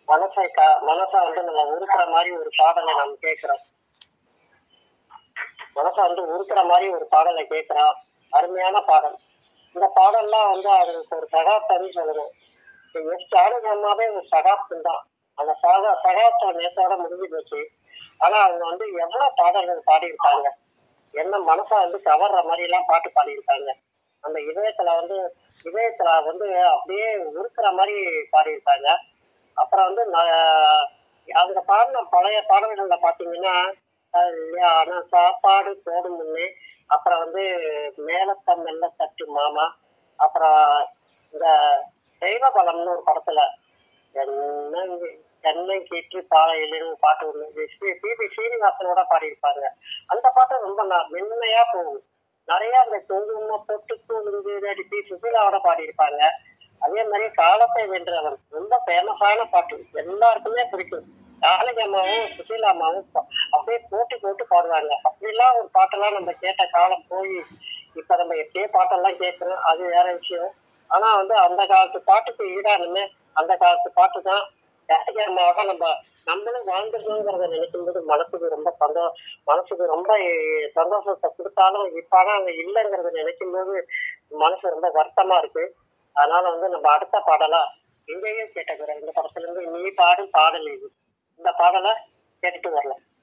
மனசை க- மனசை வந்து நம்ம உருக்குற மாதிரி ஒரு பாடலை நம்ம கேட்கிறோம் மனசை வந்து உருக்குற மாதிரி ஒரு பாடலை கேட்கிறோம் அருமையான பாடல் இந்த பாடல்லாம் வந்து அதுக்கு ஒரு சகாப்தம்னு சொல்லணும் எஸ் ஜானகம்மாவே ஒரு சகாப்தம் தான் அந்த சகா சகாப்தம் நேத்தோட முடிஞ்சு போச்சு ஆனா அவங்க வந்து எவ்வளவு பாடல்கள் பாடியிருக்காங்க என்ன மனசை வந்து கவர்ற மாதிரி எல்லாம் பாட்டு பாடியிருக்காங்க அந்த இதயத்துல வந்து இதயத்துல வந்து அப்படியே உருக்குற மாதிரி பாடியிருக்காங்க அப்புறம் வந்து நான் அதுல பாடின பழைய பாடல்கள்ல பாத்தீங்கன்னா கல்யாண சாப்பாடு போடும் முன்னே அப்புறம் வந்து மேலத்த மெல்ல தட்டு மாமா அப்புறம் இந்த தெய்வ பலம்னு ஒரு படத்துல என்ன சென்னை கீற்று பாலையிலிருந்து பாட்டு ஒண்ணு பி பி ஸ்ரீனிவாசனோட பாடியிருப்பாங்க அந்த பாட்டு ரொம்ப ந- மென்மையா போகும் நிறைய அந்த குங்குமம் பொட்டு கூலுங்கு பி சுசீலாவோட பாடியிருப்பாங்க அதே மாதிரி காலத்தை வென்றவன் ரொம்ப ஃபேமஸான பாட்டு எல்லாருக்குமே பிடிக்கும் ஜானகி அம்மாவும் சுசீலா அம்மாவும் ப- அப்படியே போட்டி போட்டு பாடுவாங்க அப்படிலாம் ஒரு பாட்டெல்லாம் நம்ம கேட்ட காலம் போய் இப்ப நம்ம எப்பயே பாட்டெல்லாம் கேட்கிறோம் அது வேற விஷயம் ஆனா வந்து அந்த காலத்து பாட்டுக்கு ஈடானுமே அந்த காலத்து பாட்டு தான் ஜானகி அம்மாவோட நம்ம நம்மளும் வாழ்ந்துருக்கோங்கிறத நினைக்கும் போது மனசுக்கு ரொம்ப சந்தோ மனசுக்கு ரொம்ப எ- சந்தோஷத்தை கொடுத்தாலும் இப்ப ஆனா அவங்க இல்லைங்கிறத நினைக்கும் போது மனசு ரொம்ப வருத்தமா இருக்கு அதனால வந்து நம்ம அடுத்த பாடலா இங்கேயும் கேட்டுக்கிறோம் இந்த படத்துல இருந்து நீ பாடும் பாடல் இது இந்த பாடலை கேட்டுட்டு வரலாம்